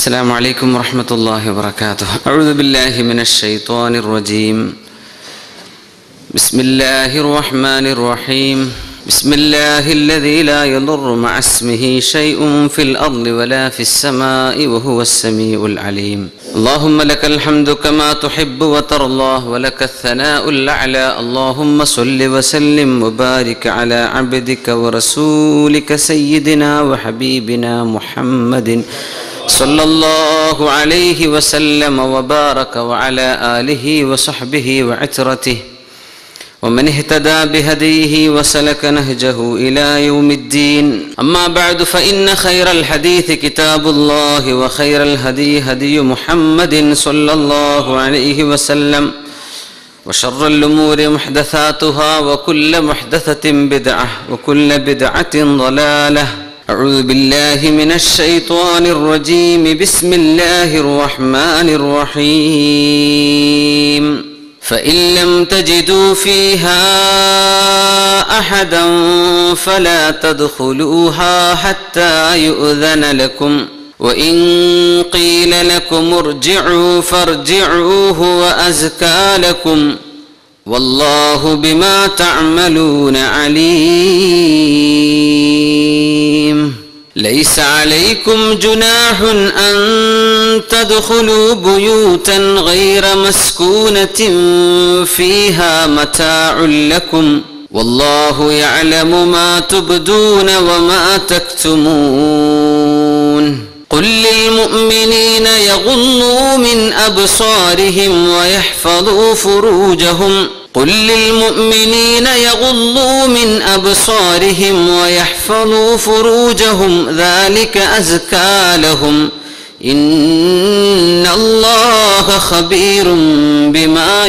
السلام عليكم ورحمة الله وبركاته أعوذ بالله من الشيطان الرجيم بسم الله الرحمن الرحيم بسم الله الذي لا يضر مع اسمه شيء في الأرض ولا في السماء وهو السميع العليم اللهم لك الحمد كما تحب وترضى ولك الثناء الأعلى اللهم صل وسلم وبارك على عبدك ورسولك سيدنا وحبيبنا محمد صلى الله عليه وسلم وبارك وعلى آله وصحبه وعترته ومن اهتدى بهديه وسلك نهجه إلى يوم الدين أما بعد فإن خير الحديث كتاب الله وخير الهدي هدي محمد صلى الله عليه وسلم وشر الأمور محدثاتها وكل محدثة بدعة وكل بدعة ضلالة أعوذ بالله من الشيطان الرجيم بسم الله الرحمن الرحيم فإن لم تجدوا فيها أحدا فلا تدخلوها حتى يؤذن لكم وإن قيل لكم ارجعوا فارجعوا هو أزكى لكم والله بما تعملون عليم ليس عليكم جناح أن تدخلوا بيوتا غير مسكونة فيها متاع لكم والله يعلم ما تبدون وما تكتمون قل للمؤمنين يغضوا من أبصارهم ويحفظوا فروجهم قل للمؤمنين يغضوا من أبصارهم ويحفظوا فروجهم ذلك أزكى لهم إن الله خبير بما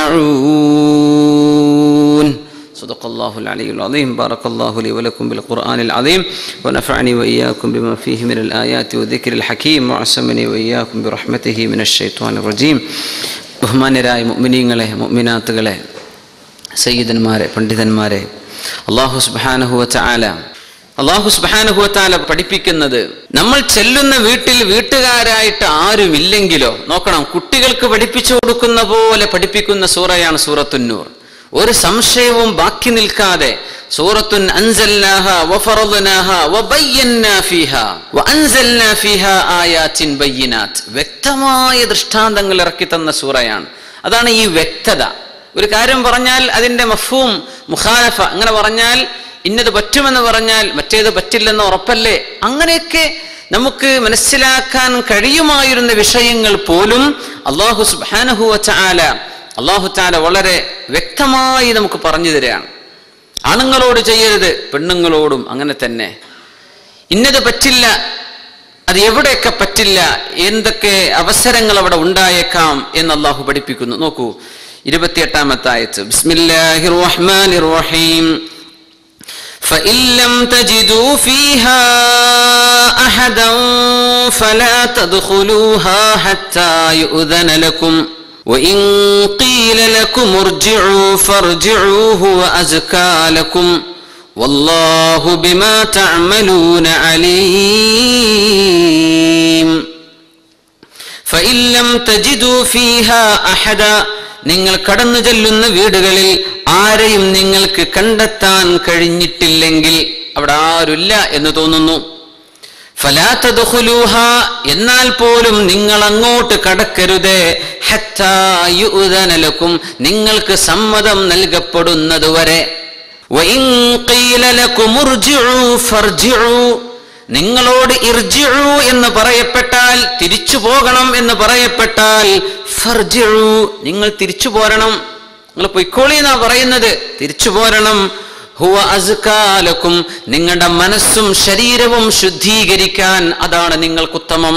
يصنعون صدق الله العلي العظيم بارك الله لي ولكم بالقرآن العظيم ونفعني وإياكم بما فيه من الآيات والذكر الحكيم وعصمني وإياكم برحمته من الشيطان الرجيم ബഹുമാന്യരായ മുഅ്മിനീങ്ങളെ മുഅ്മിനാത്തുകളെ സയ്യിദന്മാരെ പണ്ഡിതന്മാരെ അള്ളാഹു സുബ്ഹാനഹു ചാല അള്ളാഹു സുബ്ഹാനഹു ചാല പഠിപ്പിക്കുന്നത് നമ്മൾ ചെല്ലുന്ന വീട്ടിൽ വീട്ടുകാരായിട്ട് ആരുമില്ലെങ്കിലോ നോക്കണം കുട്ടികൾക്ക് പഠിപ്പിച്ചു കൊടുക്കുന്ന പോലെ പഠിപ്പിക്കുന്ന സൂറയാണ് സൂറത്തുന്നൂർ ഒരു സംശയവും ബാക്കി നിൽക്കാതെ സൂറത്തുൻ അൻസൽനാഹ വഫറദ്നാഹ വബയ്യന്നാ ഫീഹാ വഅൻസൽനാ ഫീഹാ ആയാത്തിൻ ബയ്യിനാത്ത് വ്യക്തമായ ദൃഷ്ടാന്തങ്ങൾ ഇറക്കി തന്ന സൂറയാണ് അതാണ് ഈ വ്യക്തത ഒരു കാര്യം പറഞ്ഞാൽ അതിന്റെ മഫൂം മുഖാലഫ അങ്ങനെ പറഞ്ഞാൽ ഇന്നത് പറ്റുമെന്ന് പറഞ്ഞാൽ മറ്റേത് പറ്റില്ലെന്ന് ഉറപ്പല്ലേ അങ്ങനെയൊക്കെ നമുക്ക് മനസ്സിലാക്കാൻ കഴിയുമായിരുന്ന വിഷയങ്ങൾ പോലും അള്ളാഹു സുബാനഹുവ ചാല അള്ളാഹു ചാല വളരെ വ്യക്തമായി നമുക്ക് പറഞ്ഞു തരികയാണ് ആണുങ്ങളോട് ചെയ്യരുത് പെണ്ണുങ്ങളോടും അങ്ങനെ തന്നെ ഇന്നത് പറ്റില്ല അത് എവിടെയൊക്കെ പറ്റില്ല എന്തൊക്കെ അവസരങ്ങൾ അവിടെ ഉണ്ടായേക്കാം എന്ന് അള്ളാഹു പഠിപ്പിക്കുന്നു നോക്കൂ ഇരുപത്തിയെട്ടാമത്തെ ആയത്ത് ബിസ്മില്ലാഹിർ റഹ്മാനിർ റഹീം فإن لم تجدوا فيها أحدا فلا تدخلوها حتى يؤذن لكم وإن قيل لكم ارجعوا فارجعوا هو أزكى لكم والله بما تعملون عليم فإن لم تجدوا فيها أحدا നിങ്ങൾ കടന്നു ചെല്ലുന്ന വീടുകളിൽ ആരെയും നിങ്ങൾക്ക് കണ്ടെത്താൻ കഴിഞ്ഞിട്ടില്ലെങ്കിൽ അവിടെ ആരുമില്ല എന്ന് തോന്നുന്നു ഫലാത്തദുഹുലൂഹ എന്നാൽ പോലും നിങ്ങൾ അങ്ങോട്ട് കടക്കരുതേ ഹത്തായുദനലക്കും നിങ്ങൾക്ക് സമ്മതം നൽകപ്പെടുന്നതുവരെ നിങ്ങളോട് ഇർജിഉ എന്ന് പറയപ്പെട്ടാൽ തിരിച്ചു പോകണം എന്ന് പറയപ്പെട്ടാൽ ഫർജിഉ നിങ്ങൾ തിരിച്ചു പോരണം നിങ്ങൾ പൊയ്ക്കോളി എന്നാ പറയുന്നത് തിരിച്ചു പോരണം ഹുവ അസുക്കാലക്കും നിങ്ങളുടെ മനസ്സും ശരീരവും ശുദ്ധീകരിക്കാൻ അതാണ് നിങ്ങൾക്കുത്തമം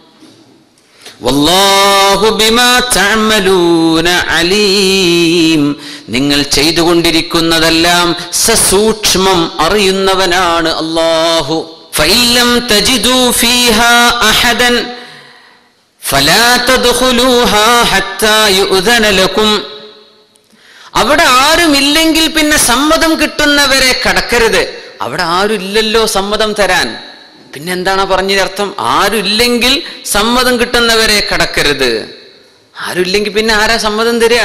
അലീം നിങ്ങൾ ചെയ്തുകൊണ്ടിരിക്കുന്നതെല്ലാം സസൂക്ഷ്മം അറിയുന്നവനാണ് അള്ളാഹു ഫൈലം തജിദു ഫീഹ അഹദൻ ഫലാ തദ്ഖുലൂഹാ ഹത്താ യുഅ്ദന ലക്കും അവിടെ ആരുമില്ലെങ്കിൽ പിന്നെ സമ്മതം കിട്ടുന്നവരെ കടക്കരുത് അവിടെ ആരുമില്ലല്ലോ സമ്മതം തരാൻ പിന്നെ എന്താണ് പറഞ്ഞതിനർത്ഥം ആരുമില്ലെങ്കിൽ സമ്മതം കിട്ടുന്നവരെ കടക്കരുത് ആരുമില്ലെങ്കിൽ പിന്നെ ആരാ സമ്മതം തരിക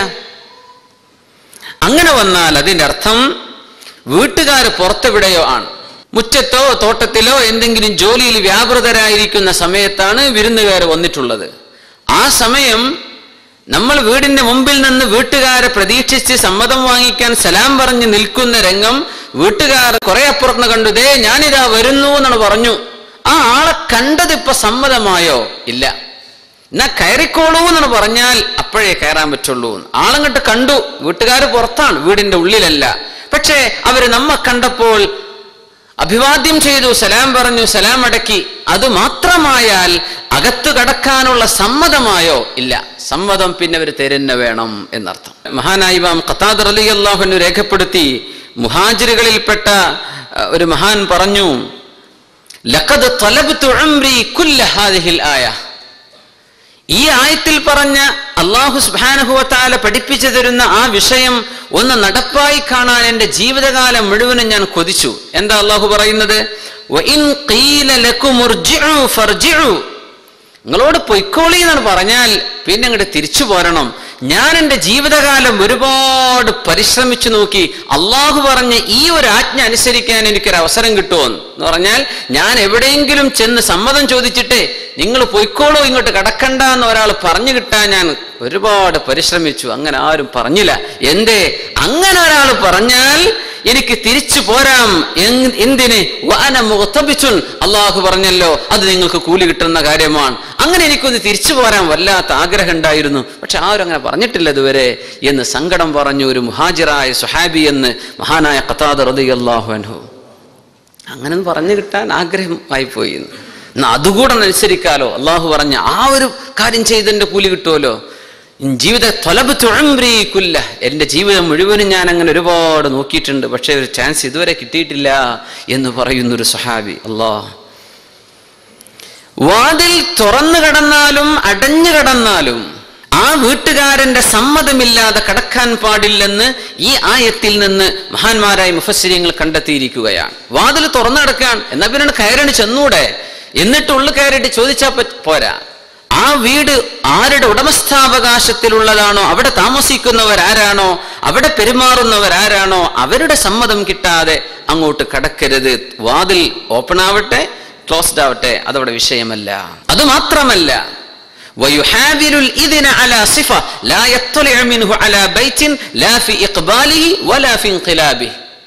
അങ്ങനെ വന്നാൽ അതിന്റെ അർത്ഥം വീട്ടുകാർ പുറത്തെവിടെയോ ആണ് മുറ്റത്തോ തോട്ടത്തിലോ എന്തെങ്കിലും ജോലിയിൽ വ്യാപൃതരായിരിക്കുന്ന സമയത്താണ് വിരുന്നുകാർ വന്നിട്ടുള്ളത് ആ സമയം നമ്മൾ വീടിന്റെ മുമ്പിൽ നിന്ന് വീട്ടുകാരെ പ്രതീക്ഷിച്ച് സമ്മതം വാങ്ങിക്കാൻ സലാം പറഞ്ഞ് നിൽക്കുന്ന രംഗം വീട്ടുകാർ കുറെ അപ്പുറത്ത് കണ്ടു ദേ ഞാനിതാ വരുന്നു എന്നാണ് പറഞ്ഞു ആ ആളെ കണ്ടത് ഇപ്പൊ സമ്മതമായോ ഇല്ല എന്നാ കയറിക്കോളൂ എന്നാണ് പറഞ്ഞാൽ അപ്പോഴേ കയറാൻ പറ്റുള്ളൂ ആളങ്ങോട്ട് കണ്ടു വീട്ടുകാർ പുറത്താണ് വീടിന്റെ ഉള്ളിലല്ല പക്ഷേ അവര് നമ്മ കണ്ടപ്പോൾ അഭിവാദ്യം ചെയ്തു സലാം പറഞ്ഞു സലാം അടക്കി അത് മാത്രമായാൽ അകത്ത് കടക്കാനുള്ള സമ്മതമായോ ഇല്ല സമ്മതം പിന്നെ അവർ തരുന്ന വേണം എന്നർത്ഥം മഹാനായി ഇമാം ഖത്താദർ അലി അള്ളാഹുനു രേഖപ്പെടുത്തി മുഹാജിറുകളിൽപ്പെട്ട അഹ്, ഒരു മഹാൻ പറഞ്ഞു ലഖദ് തലബ്തു ഉംരി കുല്ല ഹാദിഹിൽ ആയ ഈ ആയത്തിൽ പറഞ്ഞ അള്ളാഹു സുബാനുഭവത്താല പഠിപ്പിച്ചു തരുന്ന ആ വിഷയം ഒന്ന് നടപ്പായി കാണാൻ എൻ്റെ ജീവിതകാലം മുഴുവനും ഞാൻ കൊതിച്ചു എന്താ അള്ളാഹു പറയുന്നത് "വഇൻ ഖീല ലക്കും ഉർജിഉ ഫർജിഉ." നിങ്ങളോട് പൊയ്ക്കോളി എന്നാണ് പറഞ്ഞാൽ പിന്നെ അങ്ങോട്ട് തിരിച്ചു പോരണം ഞാൻ എൻ്റെ ജീവിതകാലം ഒരുപാട് പരിശ്രമിച്ചു നോക്കി അള്ളാഹു പറഞ്ഞ ഈ ഒരു ആജ്ഞ അനുസരിക്കാൻ എനിക്കൊരു അവസരം കിട്ടുമോ എന്ന് പറഞ്ഞാൽ ഞാൻ എവിടെയെങ്കിലും ചെന്ന് സമ്മതം ചോദിച്ചിട്ട് നിങ്ങൾ പൊയ്ക്കോളൂ ഇങ്ങോട്ട് കടക്കണ്ട എന്ന് ഒരാൾ പറഞ്ഞു കിട്ടാൻ ഞാൻ ഒരുപാട് പരിശ്രമിച്ചു അങ്ങനെ ആരും പറഞ്ഞില്ല എന്തേ അങ്ങനെ ഒരാൾ പറഞ്ഞാൽ എനിക്ക് തിരിച്ചു പോരാം എൻ- എന്തിന് വഅന മുഖത്തബിച്ചുൻ അള്ളാഹു പറഞ്ഞല്ലോ അത് നിങ്ങൾക്ക് കൂലി കിട്ടുന്ന കാര്യമാണ് അങ്ങനെ എനിക്കൊന്ന് തിരിച്ചു പോരാൻ വല്ലാത്ത ആഗ്രഹം ഉണ്ടായിരുന്നു പക്ഷെ ആരും അങ്ങനെ പറഞ്ഞിട്ടില്ല ഇതുവരെ എന്ന് സങ്കടം പറഞ്ഞു ഒരു മുഹാജിറായ സുഹാബി എന്ന് മഹാനായ ഖത്താദ് റതി അള്ളാഹു അൻഹു അങ്ങനെ ഒന്ന് പറഞ്ഞു കിട്ടാൻ ആഗ്രഹമായി പോയി എന്ന്. എന്നാ അതുകൂടെ ഒന്ന് അനുസരിക്കാലോ അള്ളാഹു പറഞ്ഞ ആ ഒരു കാര്യം ചെയ്തതിന്റെ കൂലി കിട്ടുമല്ലോ ജീവിത തൊലബ് തുഴംബ്രീക്കുല്ല എൻ്റെ ജീവിതം മുഴുവനും ഞാൻ അങ്ങനെ ഒരുപാട് നോക്കിയിട്ടുണ്ട് പക്ഷേ ഒരു ചാൻസ് ഇതുവരെ കിട്ടിയിട്ടില്ല എന്ന് പറയുന്നൊരു സഹാബി അള്ളാഹ് വാതിൽ തുറന്നു കടന്നാലും അടഞ്ഞു കടന്നാലും ആ വീട്ടുകാരന്റെ സമ്മതമില്ലാതെ കടക്കാൻ പാടില്ലെന്ന് ഈ ആയത്തിൽ നിന്ന് മഹാന്മാരായ മുഫസ്സിരിയങ്ങൾ കണ്ടെത്തിയിരിക്കുകയാണ് വാതിൽ തുറന്നു കിടക്കാൻ എന്നാ പിന്നെ കയറിന് ചെന്നൂടെ എന്നിട്ട് ഉള്ളു കയറിയിട്ട് ചോദിച്ചാൽ പറ്റ- പോരാ ആ വീട് ആരുടെ ഉടമസ്ഥാവകാശത്തിലുള്ളതാണോ അവിടെ താമസിക്കുന്നവരാരാണോ അവിടെ പെരുമാറുന്നവരാരാണോ അവരുടെ സമ്മതം കിട്ടാതെ അങ്ങോട്ട് കടക്കരുത് വാതിൽ ഓപ്പൺ ആവട്ടെ ക്ലോസ്ഡ് ആവട്ടെ അതവിടെ വിഷയമല്ല അത് മാത്രമല്ല ويحاول الإذن على صفة لا يطلع منه على بيت لا في إقباله ولا في انقلابه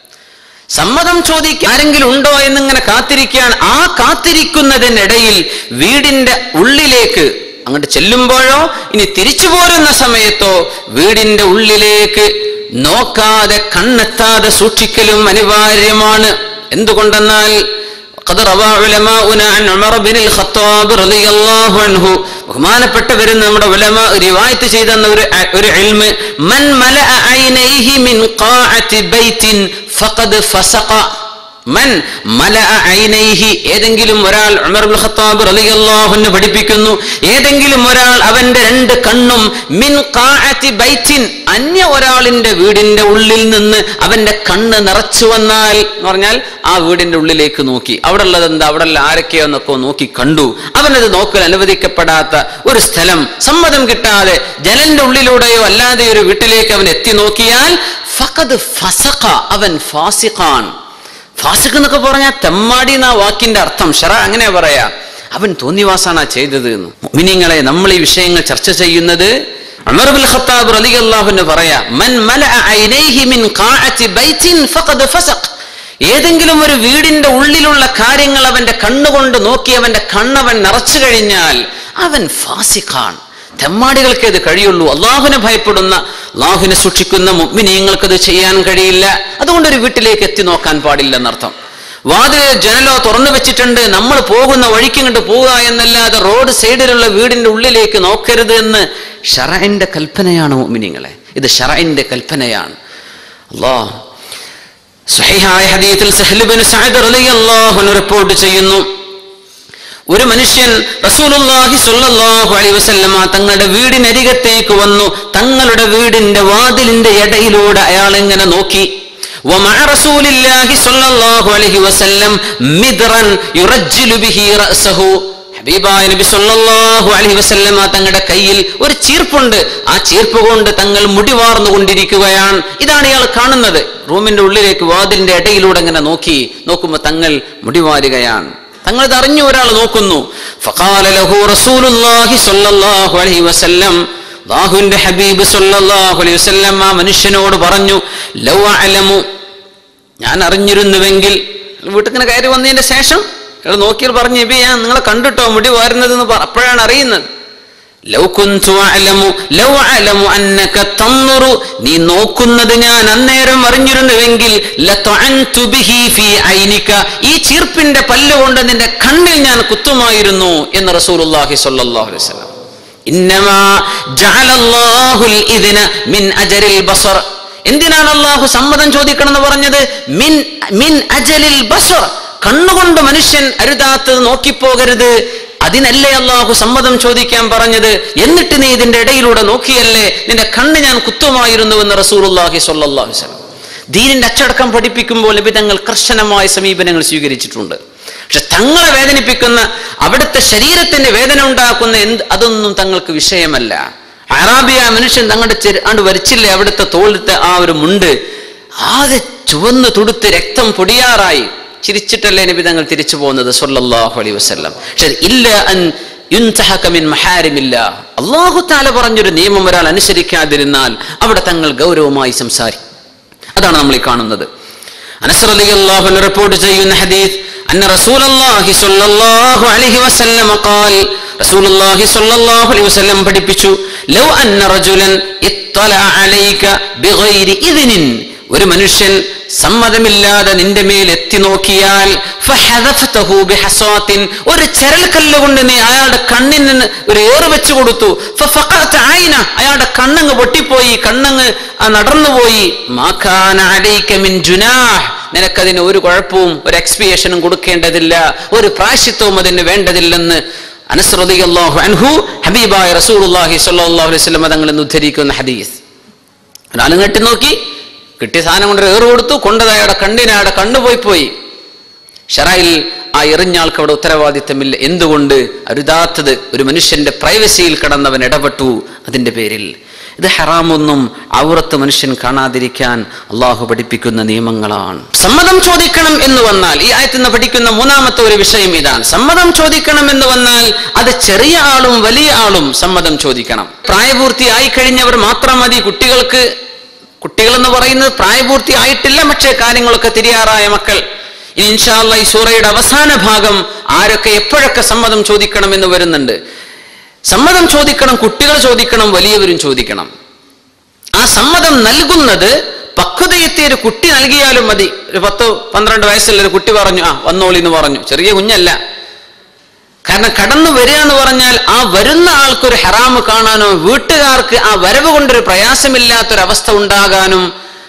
സമ്മതം ചോദിക്കാൻ ആരെങ്കിലും ഉണ്ടോ എന്നിങ്ങനെ കാത്തിരിക്കുകയാണ് ആ കാത്തിരിക്കുന്നതിനിടയിൽ വീടിന്റെ ഉള്ളിലേക്ക് അങ്ങോട്ട് ചെല്ലുമ്പോഴോ ഇനി തിരിച്ചു പോരുന്ന സമയത്തോ വീടിന്റെ ഉള്ളിലേക്ക് നോക്കാതെ കണ്ണെത്താതെ സൂക്ഷിക്കലും അനിവാര്യമാണ് എന്തുകൊണ്ടെന്നാൽ قد روى علماؤنا عن عمر بن الخطاب رضي الله عنه ബഹുമാനപ്പെട്ടവരും നമ്മുടെ ഉലമ റിവായത്ത് ചെയ്ത ഒരു ഒരു ഇൽമ് മൻ മലഅ ഐനൈഹി മിൻ ഖാഅത്തി ബൈത്തിൻ ഫഖദ് ഫസഖ മൻ മലഅ ഐനൈഹി ഏതെങ്കിലും ഒരാൾ ഉമർ ഇബ്നുൽ ഖത്താബ് റളിയല്ലാഹു അൻഹു പഠിപ്പിക്കുന്നു ഏതെങ്കിലും ഒരാൾ അവന്റെ രണ്ട് കണ്ണും മിൻ ഖാഅത്തി ബൈത്തിൻ അന്യ ഒരാളിന്റെ വീടിന്റെ ഉള്ളിൽ നിന്ന് അവന്റെ കണ്ണ് നിറച്ചു വന്നാൽ എന്ന് പറഞ്ഞാൽ ആ വീടിന്റെ ഉള്ളിലേക്ക് നോക്കി അവിടെ ഉള്ളത് എന്താ അവിടെ ഉള്ള ആരൊക്കെയോന്നൊക്കെ നോക്കി കണ്ടു അവനത് നോക്കൽ അനുവദിക്കപ്പെടാത്ത ഒരു സ്ഥലം സമ്മതം കിട്ടാതെ ജനലിന്റെ ഉള്ളിലൂടെയോ അല്ലാതെ ഒരു വീട്ടിലേക്ക് അവൻ എത്തി നോക്കിയാൽ ഫഖദ് ഫസഖ അവൻ ഫാസിഖാൻ ഫാസിഖ് എന്നൊക്കെ പറഞ്ഞാൽ തെമ്മാടി എന്ന വാക്കിന്റെ അർത്ഥം ഷറ അങ്ങനെ പറയാ അവൻ തോന്നിവാസാണ് ചെയ്തത് എന്ന് മിനിങ്ങളെ നമ്മൾ ഈ വിഷയങ്ങൾ ചർച്ച ചെയ്യുന്നത് ഉമർ ബിൻ ഖത്താബ് റളിയല്ലാഹു അൻഹു പറയാ മൻ മലഅ ഐനൈഹി മിൻ ഖാഅത്തി ബൈത്തിൻ ഫഖദ് ഫസഖ് ഏതെങ്കിലും ഒരു വീടിന്റെ ഉള്ളിലുള്ള കാര്യങ്ങൾ അവന്റെ കണ്ണുകൊണ്ട് നോക്കി അവന്റെ കണ്ണവൻ നിറച്ചു കഴിഞ്ഞാൽ അവൻ ഫാസിഖാൻ തെമ്മാടികൾക്ക് ഇത് കഴിയുള്ളൂ അള്ളാഹുവിനെ ഭയപ്പെടുന്ന അള്ളാഹുവിനെ സൂക്ഷിക്കുന്ന മുഗ്മിനീയങ്ങൾക്കത് ചെയ്യാൻ കഴിയില്ല അതുകൊണ്ട് ഒരു വീട്ടിലേക്ക് എത്തി നോക്കാൻ പാടില്ല എന്നർത്ഥം വാതിൽ ജനലോ തുറന്നു വെച്ചിട്ടുണ്ട് നമ്മൾ പോകുന്ന വഴിക്ക് ഇങ്ങോട്ട് പോവുക എന്നല്ലാതെ റോഡ് സൈഡിലുള്ള വീടിന്റെ ഉള്ളിലേക്ക് നോക്കരുത് എന്ന് ഷറൈന്റെ കൽപ്പനയാണ് മുഗ്മിനീങ്ങളെ ഇത് ഷറൈന്റെ കൽപ്പനയാണ് അള്ളാഹ് സഹിഹായ ഹദീത്തിൽ സഹ്ലുബിൻ സഅദ് റളിയല്ലാഹു അൻഹു റിപ്പോർട്ട് ചെയ്യുന്നു ഒരു മനുഷ്യൻ റസൂലുള്ളാഹി സ്വല്ലല്ലാഹു അലൈഹി വസല്ലമ തങ്ങളുടെ വീടിനരികത്തേക്ക് വന്നു തങ്ങളുടെ വീടിന്റെ വാതിലിന്റെ ഇടയിലൂടെ അയാൾ ഇങ്ങനെ നോക്കി ومع رسول الله صلى الله عليه وسلم مدرا يرجل به رأسه ഹബീബായ നബി സല്ലല്ലാഹു അലൈഹി വസല്ലമ തങ്ങളുടെ കയ്യിൽ ഒരു ചീർപ്പുണ്ട് ആ ചീർപ്പ് കൊണ്ട് തങ്ങൾ മുടി വാർന്നു കൊണ്ടിരിക്കുകയാണ് ഇതാണ് ഇയാൾ കാണുന്നത് റൂമിന്റെ ഉള്ളിലേക്ക് വാതിലിന്റെ ഇടയിലൂടെ ഇങ്ങനെ നോക്കി നോക്കുമ്പോൾ തങ്ങൾ മുടി വാരുകയാണ് തങ്ങൾ ഇത് അറിഞ്ഞു ഒരാൾ നോക്കുന്നു ഫഖാല ലഹു റസൂലുള്ളാഹി സ്വല്ലല്ലാഹു അലൈഹി വസല്ലം അല്ലാഹുവിന്റെ ഹബീബ് സ്വല്ലല്ലാഹു അലൈഹി വസല്ലം ആ മനുഷ്യനോട് പറഞ്ഞു ലൗ അലമു ഞാൻ അറിഞ്ഞിരുന്നുവെങ്കിൽ വീട്ടിങ്ങനെ കയറി വന്നതിന്റെ ശേഷം അയാൾ നോക്കിയാൽ പറഞ്ഞു നബി ഞാൻ നിങ്ങളെ കണ്ടിട്ടോ മുടി വാരുന്നത് എന്ന് പറ- അപ്പോഴാണ് അറിയുന്നത് ലൗ കുന്തു അഅലമു ലൗ അഅലമു അന്നക തൻദുറു നീ നോക്കുന്നത് ഞാൻ അന്നേരം അറിഞ്ഞിരുന്നുവെങ്കിൽ ലതഅൻതു ബിഹി ഫീ ഐനിക ഈ ചീർപ്പിന്റെ പല്ലുകൊണ്ട് നിന്റെ കണ്ണിൽ ഞാൻ കുത്തുമായിരുന്നു എന്ന് റസൂലുള്ളാഹി സ്വല്ലല്ലാഹു അലൈഹി വസല്ലം ഇന്നമാ ജഅലല്ലാഹുൽ ഇദ്ന മിൻ അജരിൽ ബസർ എന്തിനാണ് അള്ളാഹു സമ്മതം ചോദിക്കണം എന്ന് പറഞ്ഞത് മിൻ മിൻ അജലിൽ ബസർ കണ്ണുകൊണ്ട് മനുഷ്യൻ അരുതാത്തത് നോക്കിപ്പോകരുത് അതിനല്ലേ അള്ളാഹു സമ്മതം ചോദിക്കാൻ പറഞ്ഞത് എന്നിട്ട് നീ ഇതിന്റെ ഇടയിലൂടെ നോക്കിയല്ലേ നിന്റെ കണ്ണ് ഞാൻ കുത്തുമായിരുന്നു എന്ന് റസൂലുള്ളാഹി സ്വല്ലല്ലാഹു അലൈഹി വസല്ലം ദീനിന്റെ അച്ചടക്കം പഠിപ്പിക്കുമ്പോൾ നബി തങ്ങൾ കർശനമായ സമീപനങ്ങൾ സ്വീകരിച്ചിട്ടുണ്ട് പക്ഷെ തങ്ങളെ വേദനിപ്പിക്കുന്ന അവിടുത്തെ ശരീരത്തിന് വേദന ഉണ്ടാക്കുന്ന എന്ത് അതൊന്നും തങ്ങൾക്ക് വിഷയമല്ല അറാബിയ മനുഷ്യൻ തങ്ങളുടെ ചെരു ആണ്ട് വരച്ചില്ലേ അവിടുത്തെ തോളത്തെ ആ ഒരു മുണ്ട് ആകെ ചുവന്ന് തുടുത്ത് രക്തം പൊടിയാറായി ചിരിച്ചിട്ടല്ലേ നബി തങ്ങൾ തിരിച്ചു പോകുന്നത് സല്ലല്ലാഹു അലൈഹി വസല്ലം പക്ഷെ ഇല്ല അൻ യുൻതഹക മിൻ മഹാരിമില്ല അള്ളാഹു താല പറഞ്ഞൊരു നിയമം ഒരാൾ അനുസരിക്കാതിരുന്നാൽ അവിടെ തങ്ങൾ ഗൗരവമായി സംസാരിക്കും അതാണ് നമ്മൾ ഈ കാണുന്നത് അനസ് റളിയല്ലാഹു അൻഹു റിപ്പോർട്ട് ചെയ്യുന്ന ഹദീസ് അന്ന റസൂലല്ലാഹി സ്വല്ലല്ലാഹു അലൈഹി വസല്ലം ഖാൽ റസൂലുള്ളാഹി സ്വല്ലല്ലാഹു അലൈഹി വസല്ലം പഠിപ്പിച്ചു ലൗ അന്ന റജുലൻ ഇത്തല അലൈക ബിഗൈരി ഇദ്നിൻ ഒരു മനുഷ്യൻ സമ്മതമില്ലാതെ നിന്റെ മേൽ എത്തി നോക്കിയാൽ ഫഹദഫ്തഹു ബിഹസാത്തിൻ ഒരു ചരൽക്കല്ല് കൊണ്ട് നീ അയാളുടെ കണ്ണിന് ഒരു ഏറ് വെച്ചു കൊടുത്തു ഫഫഖഅത ഐന അയാളുടെ കണ്ണങ്ങ് പൊട്ടിപ്പോയി കണ്ണങ്ങ് ആ നടന്നുപോയി മാഖാന അലൈക മിൻ ജുനാഹ് നിനക്കതിന് ഒരു കുഴപ്പവും ഒരു എക്സ്പിയേഷനും കൊടുക്കേണ്ടതില്ല ഒരു പ്രായശ്ചിത്വവും അതിന് വേണ്ടതില്ലെന്ന് അനസ് റളിയല്ലാഹു അൻഹു ഹബീബായ റസൂലുള്ളാഹി സ്വല്ലല്ലാഹു അലൈഹി വസല്ലം തങ്ങൾ എന്ന് ഉദ്ധരിക്കുന്ന ഹദീസ് ഒരാളും കെട്ടി നോക്കി കിട്ടിയ സാധനം കൊണ്ട് ഏറ് കൊടുത്തു കൊണ്ടത് അയാളുടെ കണ്ണിന് അയാളുടെ കണ്ണുപോയി പോയി ഷറായിൽ ആ എറിഞ്ഞ ആൾക്ക് അവിടെ ഉത്തരവാദിത്തമില്ല എന്തുകൊണ്ട് അരുതാത്തത് ഒരു മനുഷ്യന്റെ പ്രൈവസിയിൽ കടന്നവൻ ഇടപെട്ടു അതിന്റെ പേരിൽ ഇത് ഹറാമൊന്നും ഔറത്ത് മനുഷ്യൻ കാണാതിരിക്കാൻ അള്ളാഹു പഠിപ്പിക്കുന്ന നിയമങ്ങളാണ് സമ്മതം ചോദിക്കണം എന്ന് വന്നാൽ ഈ ആയത്തിൽ നിന്ന് പഠിക്കുന്ന മൂന്നാമത്തെ ഒരു വിഷയം ഇതാണ് സമ്മതം ചോദിക്കണം എന്ന് വന്നാൽ അത് ചെറിയ ആളും വലിയ ആളും സമ്മതം ചോദിക്കണം പ്രായപൂർത്തിയായി കഴിഞ്ഞവർ മാത്രം മതി കുട്ടികൾക്ക് കുട്ടികൾ എന്ന് പറയുന്നത് പ്രായപൂർത്തി ആയിട്ടില്ല പക്ഷേ കാര്യങ്ങളൊക്കെ തിരിയാറായ മക്കൾ ഇനി ഇൻഷാല്ല ഈ സൂറയുടെ അവസാന ഭാഗം ആരൊക്കെ എപ്പോഴൊക്കെ സമ്മതം ചോദിക്കണം എന്ന് വരുന്നുണ്ട് സമ്മതം ചോദിക്കണം കുട്ടികൾ ചോദിക്കണം വലിയവരും ചോദിക്കണം ആ സമ്മതം നൽകുന്നത് പക്വതയെത്തിയ ഒരു കുട്ടി നൽകിയാലും മതി ഒരു പത്തോ പന്ത്രണ്ട് വയസ്സുള്ള ഒരു കുട്ടി പറഞ്ഞു ആ വന്നോളി എന്ന് പറഞ്ഞു ചെറിയ കുഞ്ഞല്ല കാരണം കടന്നു വരിക എന്ന് പറഞ്ഞാൽ ആ വരുന്ന ആൾക്കൊരു ഹറാമ് കാണാനോ വീട്ടുകാർക്ക് ആ വരവ് കൊണ്ടൊരു പ്രയാസമില്ലാത്തൊരവസ്ഥ ഉണ്ടാകാനും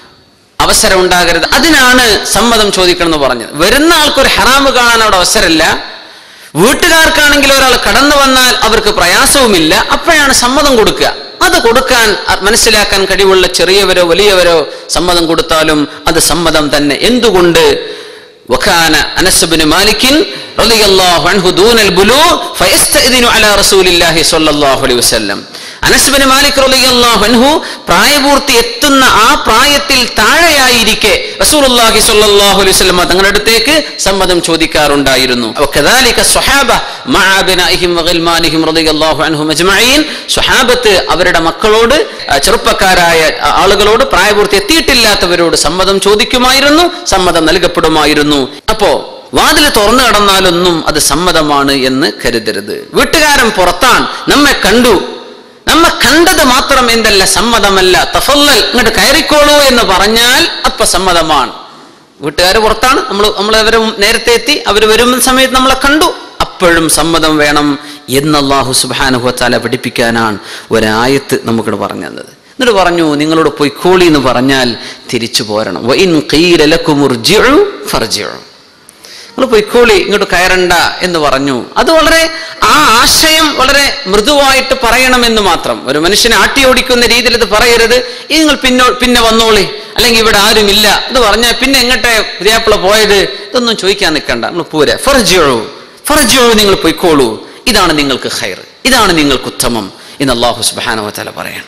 അവസരം ഉണ്ടാകരുത് അതിനാണ് സമ്മതം ചോദിക്കണം എന്ന് പറഞ്ഞത് വരുന്ന ആൾക്കൊരു ഹറാമ് കാണാൻ അവിടെ അവസരമില്ല വീട്ടുകാർക്കാണെങ്കിൽ ഒരാൾ കടന്നു വന്നാൽ അവർക്ക് പ്രയാസവുമില്ല അപ്പോഴാണ് സമ്മതം കൊടുക്കുക അത് കൊടുക്കാൻ അ- മനസ്സിലാക്കാൻ കഴിവുള്ള ചെറിയവരോ വലിയവരോ സമ്മതം കൊടുത്താലും അത് സമ്മതം തന്നെ എന്തുകൊണ്ട് وكان أنس بن مالك رضي الله عنه دون البلوغ فيستأذن على رسول الله صلى الله عليه وسلم അനസ് ബിൻ മാലിക് റളിയല്ലാഹു അൻഹു പ്രായപൂർത്തി എത്തുന്ന ആ പ്രായത്തിൽ താഴെയായിരിക്കെ റസൂലുള്ളാഹി സ്വല്ലല്ലാഹു അലൈഹി വസല്ലം തങ്ങളുടെ അടുത്തേക്ക് സമ്മതം ചോദിക്കാറുണ്ടായിരുന്നു വകദാലിക സ്വഹാബ മഅ അബ്നാഇഹിം വഗൽമാനിഹിം റളിയല്ലാഹു അൻഹും അജ്മഈൻ സ്വഹാബത്ത് അവരുടെ മക്കളോട് ആ, ചെറുപ്പക്കാരായ ആ, ആളുകളോട് പ്രായപൂർത്തി എത്തിയിട്ടില്ലാത്തവരോട് സമ്മതം ചോദിക്കുമായിരുന്നു സമ്മതം നൽകപ്പെടുമായിരുന്നു അപ്പോ വാതിൽ തുറന്നു കടന്നാലൊന്നും അത് സമ്മതമാണ് എന്ന് കരുതരുത് വീട്ടുകാരൻ പുറത്താണ് നമ്മെ കണ്ടു നമ്മെ കണ്ടത് മാത്രം എന്തല്ല സമ്മതമല്ല തഫല്ലൽ ഇങ്ങോട്ട് കയറിക്കോളൂ എന്ന് പറഞ്ഞാൽ അപ്പൊ സമ്മതമാണ് വീട്ടുകാർ പുറത്താണ് നമ്മൾ നമ്മൾ അവരെ നേരത്തെ എത്തി അവർ വരുന്ന സമയത്ത് നമ്മളെ കണ്ടു അപ്പോഴും സമ്മതം വേണം എന്ന് അള്ളാഹു സുബാനുഭവത്താല പഠിപ്പിക്കാനാണ് ഒരായത്ത് നമുക്കിവിടെ പറഞ്ഞു തന്നത് എന്നിട്ട് പറഞ്ഞു നിങ്ങളോട് പൊയ്ക്കോളി എന്ന് പറഞ്ഞാൽ തിരിച്ചു പോരണം വഇൻ ഖീല ലക്കും ഉർജിഉ ഫർജിഉ നിങ്ങൾ പൊയ്ക്കോളി ഇങ്ങോട്ട് കയറണ്ട എന്ന് പറഞ്ഞു അത് വളരെ ആ ആശയം വളരെ മൃദുവായിട്ട് പറയണമെന്ന് മാത്രം ഒരു മനുഷ്യനെ ആട്ടി ഓടിക്കുന്ന രീതിയിൽ ഇത് പറയരുത് "ഇനി നിങ്ങൾ പിന്നോ പിന്നെ വന്നോളി അല്ലെങ്കിൽ ഇവിടെ ആരുമില്ല എന്ന് പറഞ്ഞാൽ പിന്നെ എങ്ങട്ടെ പുതിയാപ്പിള പോയത് ഇതൊന്നും ചോദിക്കാൻ നിൽക്കണ്ട നമ്മൾ പോരെ ഫർജിയോ ഫർജിയോ നിങ്ങൾ പൊയ്ക്കോളൂ ഇതാണ് നിങ്ങൾക്ക് ഹൈർ ഇതാണ് നിങ്ങൾക്ക് ഉത്തമം എന്ന് അള്ളാഹു സുബാനോ തല പറയാം